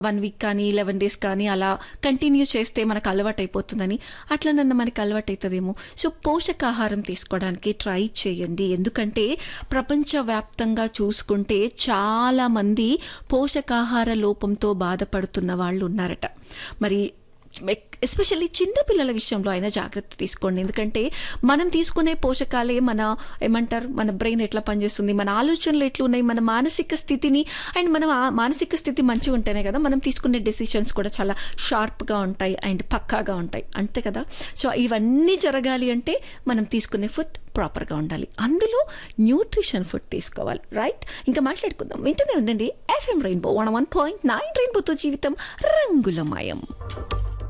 one week కానీ eleven days కానీ అలా కంటిన్యూ చేస్తే మనకు అలవాటు అయిపోతుందని అట్లా నన్ను మనకి అలవాటు అవుతుందేమో సో పోషకాహారం తీసుకోవడానికి ట్రై చేయండి ఎందుకంటే ప్రపంచవ్యాప్తంగా చూసుకుంటే చాలామంది పోషకాహార లోపంతో బాధపడుతున్న వాళ్ళు ఉన్నారట మరి ఎస్పెషల్లీ చిన్నపిల్లల విషయంలో అయినా జాగ్రత్త తీసుకోండి ఎందుకంటే మనం తీసుకునే పోషకాలే మన ఏమంటారు మన బ్రెయిన్ ఎట్లా పనిచేస్తుంది మన ఆలోచనలు ఎట్లున్నాయి మన మానసిక స్థితిని అండ్ మనం ఆ మానసిక స్థితి మంచిగా ఉంటేనే కదా మనం తీసుకునే డెసిషన్స్ కూడా చాలా షార్ప్గా ఉంటాయి అండ్ పక్కాగా ఉంటాయి అంతే కదా సో ఇవన్నీ జరగాలి అంటే మనం తీసుకునే ఫుడ్ ప్రాపర్గా ఉండాలి అందులో న్యూట్రిషన్ ఫుడ్ తీసుకోవాలి రైట్ ఇంకా మాట్లాడుకుందాం వింటూనే ఉందండి FM rainbow one one point nine రెయిన్బోతో జీవితం రంగులమయం